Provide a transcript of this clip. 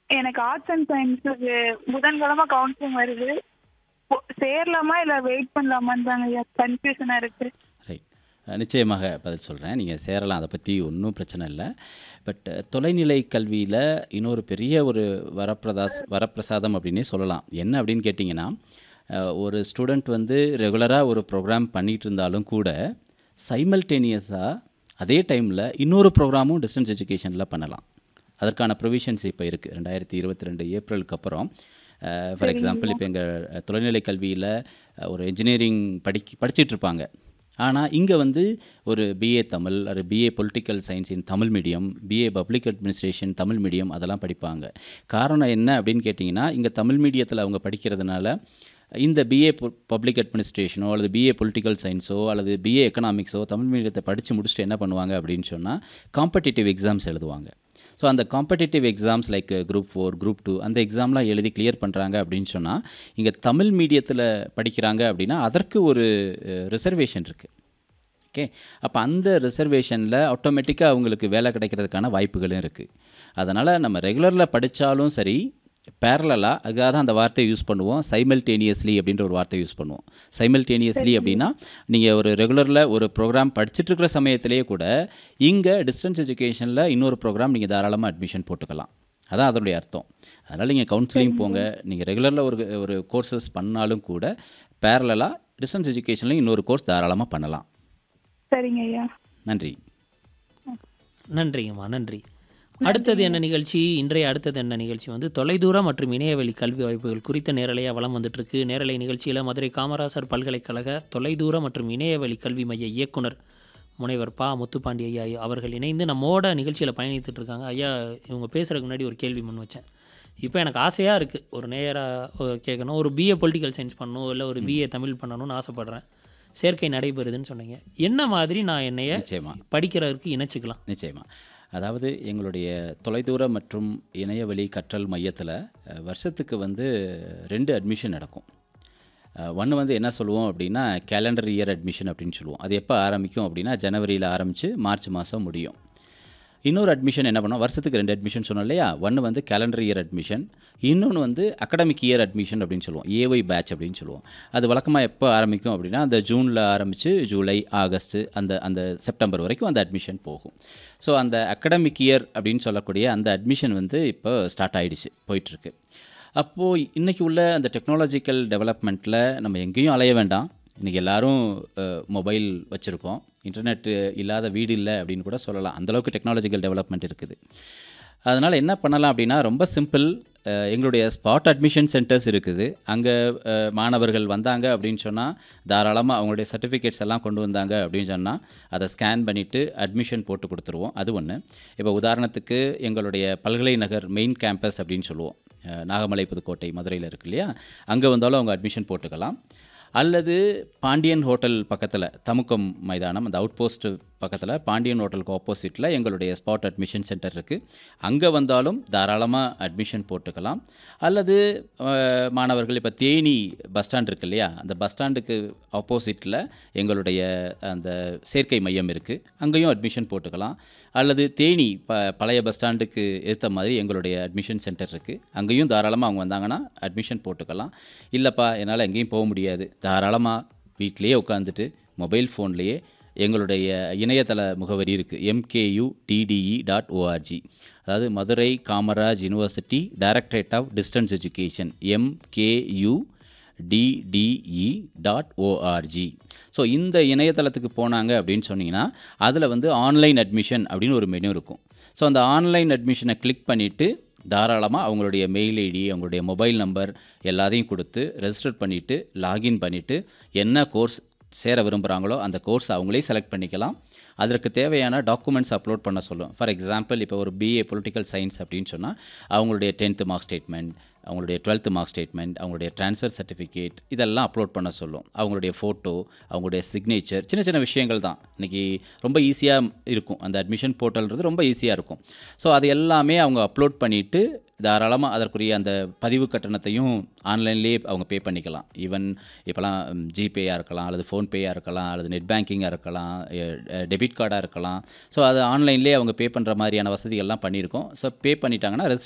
எனக்கு arts and சயின்ஸுக்கு புதன்கிழமை counselling வருது போ- சேரலாமா இல்ல வெயிட் பண்ணலாமான்னு தாங்க ஐயா கன்ஃபியூஷனா இருக்கு ரைட் நிச்சயமாக பதில் சொல்கிறேன் நீங்கள் சேரலாம் அதை பற்றி ஒன்றும் பிரச்சனை இல்லை பட் தொலைநிலை கல்வியில் இன்னொரு பெரிய ஒரு வரப்பிரதாஸ் வரப்பிரசாதம் அப்படின்னே சொல்லலாம் என்ன அப்படின்னு கேட்டிங்கன்னா அஹ், ஒரு ஸ்டூடெண்ட் வந்து ரெகுலராக ஒரு ப்ரோக்ராம் பண்ணிகிட்டு இருந்தாலும் கூட சைமல்டேனியஸாக அதே டைமில் இன்னொரு ப்ரோக்ராமும் டிஸ்டன்ஸ் எஜுகேஷனில் பண்ணலாம் அதற்கான ப்ரொவிஷன்ஸ் இப்போ இருக்குது ரெண்டாயிரத்தி இருபத்தி ரெண்டு ஏப்ரலுக்கு அப்புறம் ஃபார் எக்ஸாம்பிள் இப்போ எங்கள் தொலைநிலை கல்வியில் ஒரு இன்ஜினியரிங் படிக்க படிச்சிட்டு இருப்பாங்க ஆனால் இங்கே வந்து ஒரு பிஏ தமிழ் ஒரு BA political science in Tamil medium BA public administration Tamil medium அதெல்லாம் படிப்பாங்க காரணம் என்ன அப்படின்னு கேட்டிங்கன்னா இங்கே தமிழ் மீடியத்தில் அவங்க படிக்கிறதுனால இந்த பிஏ பப்ளிக் அட்மினிஸ்ட்ரேஷனோ அல்லது பிஏ பொலிட்டிக்கல் சயின்ஸோ அல்லது பிஏ எக்கனாமிக்ஸோ தமிழ் மீடியத்தை படித்து முடிச்சுட்டு என்ன பண்ணுவாங்க அப்படின்னு சொன்னால் காம்படிட்டிவ் எக்ஸாம்ஸ் எழுதுவாங்க ஸோ அந்த competitive exams like group four group two அந்த எக்ஸாம்லாம் எழுதி கிளியர் பண்ணுறாங்க அப்படின்னு சொன்னால் இங்கே தமிழ் மீடியத்தில் படிக்கிறாங்க அப்படின்னா அதற்கு ஒரு ரிசர்வேஷன் இருக்குது ஓகே அப்போ அந்த ரிசர்வேஷனில் ஆட்டோமேட்டிக்காக அவங்களுக்கு வேலை கிடைக்கிறதுக்கான வாய்ப்புகளும் இருக்குது அதனால் நம்ம ரெகுலரில் படித்தாலும் சரி பேரலாக அதுக்காக தான் அந்த வார்த்தையை யூஸ் பண்ணுவோம் சைமல்டேனியஸ்லி அப்படின்ற ஒரு வார்த்தை யூஸ் பண்ணுவோம் சைமல்டேனியஸ்லி அப்படின்னா நீங்கள் ஒரு ரெகுலரில் ஒரு ப்ரோக்ராம் படிச்சுட்டு இருக்கிற சமயத்திலேயே கூட இங்கே டிஸ்டன்ஸ் எஜுகேஷனில் இன்னொரு ப்ரோக்ராம் நீங்கள் தாராளமாக அட்மிஷன் போட்டுக்கலாம் அதான் அதனுடைய அர்த்தம் அதனால் நீங்கள் கவுன்சிலிங் போங்க நீங்கள் ரெகுலரில் ஒரு ஒரு கோர்சஸ் பண்ணாலும் கூட பேரலாக டிஸ்டன்ஸ் எஜுகேஷனில் இன்னொரு கோர்ஸ் தாராளமாக பண்ணலாம் சரிங்க ஐயா நன்றி நன்றிங்கம்மா நன்றி அடுத்தது என்ன நிகழ்ச்சி இன்றைய அடுத்தது என்ன நிகழ்ச்சி வந்து தொலைதூர மற்றும் இணையவழி கல்வி வாய்ப்புகள் குறித்த நேரலையாக வளம் வந்துட்டுருக்கு நேரலை நிகழ்ச்சியில் மதுரை காமராசர் பல்கலைக்கழக தொலைதூர மற்றும் இணையவழி கல்வி மைய இயக்குனர் முனைவர் பா முத்துப்பாண்டி ஐயா அவர்கள் இணைந்து நம்மோட நிகழ்ச்சியில் பயணித்துட்டு இருக்காங்க ஐயா இவங்க பேசுகிறதுக்கு முன்னாடி ஒரு கேள்வி முன் வச்சேன் இப்போ எனக்கு ஆசையாக இருக்குது ஒரு நேராக கேட்கணும் ஒரு பிஏ பொலிட்டிக்கல் சயின்ஸ் பண்ணணும் இல்லை ஒரு பிஏ தமிழ் பண்ணணும்னு ஆசைப்பட்றேன் சேர்க்கை நடைபெறுதுன்னு சொன்னீங்க என்ன மாதிரி நான் என்னைய நிச்சயமா படிக்கிறதுக்கு இணைச்சிக்கலாம் நிச்சயமா அதாவது எங்களுடைய தொலைதூர மற்றும் இணையவழி கற்றல் மையத்தில் அஹ், வருஷத்துக்கு வந்து ரெண்டு அட்மிஷன் நடக்கும் ஒன்று வந்து என்ன சொல்லுவோம் அப்படின்னா கேலண்டர் இயர் அட்மிஷன் அப்படின்னு சொல்லுவோம் அது எப்போ ஆரம்பிக்கும் அப்படின்னா ஜனவரியில் ஆரம்பித்து மார்ச் மாதம் முடியும் இன்னொரு அட்மிஷன் என்ன பண்ணோம் வருஷத்துக்கு ரெண்டு அட்மிஷன் சொன்னோம் இல்லையா ஒன்று வந்து கேலண்டர் இயர் அட்மிஷன் இன்னொன்று வந்து அகடமிக் இயர் அட்மிஷன் அப்படின்னு சொல்லுவோம் ஏஒய் பேட்ச் அப்படின்னு சொல்லுவோம் அது வழக்கமாக எப்போ ஆரம்பிக்கும் அப்படின்னா அந்த ஜூனில் ஆரம்பித்து ஜூலை ஆகஸ்ட்டு அந்த அந்த செப்டம்பர் வரைக்கும் அந்த அட்மிஷன் போகும் ஸோ அந்த அகடமிக் இயர் அப்படின்னு சொல்லக்கூடிய அந்த அட்மிஷன் வந்து இப்போ ஸ்டார்ட் ஆயிடுச்சு போயிட்டுருக்கு அப்போது இன்றைக்கி உள்ள அந்த டெக்னாலஜிக்கல் டெவலப்மெண்ட்டில் நம்ம எங்கேயும் அலைய வேண்டாம் இன்றைக்கி எல்லாரும் மொபைல் வச்சுருக்கோம் இன்டர்நெட் இல்லாத வீடு இல்லை அப்படின்னு கூட சொல்லலாம் அந்தளவுக்கு டெக்னாலஜிக்கல் டெவலப்மெண்ட் இருக்குது அதனால் என்ன பண்ணலாம் அப்படின்னா ரொம்ப சிம்பிள் எங்களுடைய ஸ்பாட் அட்மிஷன் சென்டர்ஸ் இருக்குது அங்கே மாணவர்கள் வந்தாங்க அப்படின்னு சொன்னால் தாராளமாக அவங்களுடைய சர்டிஃபிகேட்ஸ் எல்லாம் கொண்டு வந்தாங்க அப்படின்னு சொன்னால் அதை ஸ்கேன் பண்ணிவிட்டு அட்மிஷன் போட்டு கொடுத்துருவோம் அது ஒன்று இப்போ உதாரணத்துக்கு எங்களுடைய பல்கலை நகர் மெயின் கேம்பஸ் அப்படின்னு சொல்லுவோம் அஹ், நாகமலை புதுக்கோட்டை மதுரையில் இருக்கு இல்லையா அங்கே வந்தாலும் அவங்க அட்மிஷன் போட்டுக்கலாம் அல்லது பாண்டியன் ஹோட்டல் பக்கத்தில் தமுக்கம் மைதானம் அந்த அவுட் போஸ்ட் பக்கத்தில் பாண்டியன் ஹோட்டலுக்கு ஆப்போசிட்டில் எங்களுடைய ஸ்பாட் அட்மிஷன் சென்டர் இருக்குது அங்கே வந்தாலும் தாராளமாக அட்மிஷன் போட்டுக்கலாம் அல்லது அஹ், மாணவர்கள் இப்போ தேனி பஸ் ஸ்டாண்ட் இருக்கு இல்லையா அந்த பஸ் ஸ்டாண்டுக்கு ஆப்போசிட்டில் எங்களுடைய அந்த சேர்க்கை மையம் இருக்குது அங்கேயும் அட்மிஷன் போட்டுக்கலாம் அல்லது தேனி ப பழைய பஸ் ஸ்டாண்டுக்கு ஏற்ற மாதிரி எங்களுடைய அட்மிஷன் சென்டர் இருக்குது அங்கேயும் தாராளமாக அவங்க வந்தாங்கன்னா அட்மிஷன் போட்டுக்கலாம் இல்லைப்பா என்னால் எங்கேயும் போக முடியாது தாராளமாக வீட்டிலேயே உட்காந்துட்டு மொபைல் ஃபோன்லேயே எங்களுடைய இணையதள முகவரி இருக்குது எம்கேயு டிடிஇ டாட் ஓஆர்ஜி அதாவது Madurai Kamaraj university directorate of distance education MKU DDE dot org so இந்த இணையதளத்துக்கு போனாங்க அப்படின்னு சொன்னீங்கன்னா அதில் வந்து ஆன்லைன் அட்மிஷன் அப்படின்னு ஒரு மெனு இருக்கும் ஸோ அந்த ஆன்லைன் அட்மிஷனை கிளிக் பண்ணிவிட்டு தாராளமாக அவங்களுடைய மெயில் ஐடி அவங்களுடைய மொபைல் நம்பர் எல்லாத்தையும் கொடுத்து ரெஜிஸ்டர் பண்ணிவிட்டு லாகின் பண்ணிவிட்டு என்ன கோர்ஸ் சேர விரும்புகிறாங்களோ அந்த கோர்ஸ் அவங்களே செலக்ட் பண்ணிக்கலாம் அதற்கு தேவையான டாக்குமெண்ட்ஸ் அப்லோட் பண்ண சொல்லும் ஃபார் எக்ஸாம்பிள் இப்போ ஒரு பிஏ பொலிட்டிக்கல் சயின்ஸ் அப்படின்னு சொன்னால் அவங்களுடைய டென்த்து மார்க் ஸ்டேட்மெண்ட் அவங்களுடைய டுவெல்த்து மார்க் ஸ்டேட்மெண்ட் அவங்களுடைய ட்ரான்ஸ்ஃபர் சர்டிஃபிகேட் இதெல்லாம் அப்லோட் பண்ண சொல்லும் அவங்களுடைய ஃபோட்டோ அவங்களுடைய சிக்னேச்சர் சின்ன சின்ன விஷயங்கள் தான் இன்றைக்கி ரொம்ப ஈஸியாக இருக்கும் அந்த அட்மிஷன் போர்ட்டல்ன்றது ரொம்ப ஈஸியாக இருக்கும் ஸோ அது எல்லாமே அவங்க அப்லோட் பண்ணிவிட்டு தாராளமாக அதற்குரிய அந்த பதிவு கட்டணத்தையும் ஆன்லைன்லேயே அவங்க பே பண்ணிக்கலாம் ஈவன் இப்போலாம் ஜிபேயாக இருக்கலாம் அல்லது ஃபோன்பேயாக இருக்கலாம் அல்லது நெட் பேங்கிங்காக இருக்கலாம் டெபிட் கார்டாக இருக்கலாம் ஸோ அது ஆன்லைன்லேயே அவங்க பே பண்ணுற மாதிரியான வசதிகள்லாம் பண்ணியிருக்கோம் ஸோ பே பண்ணிட்டாங்கன்னா ரெஜிஸ்டர்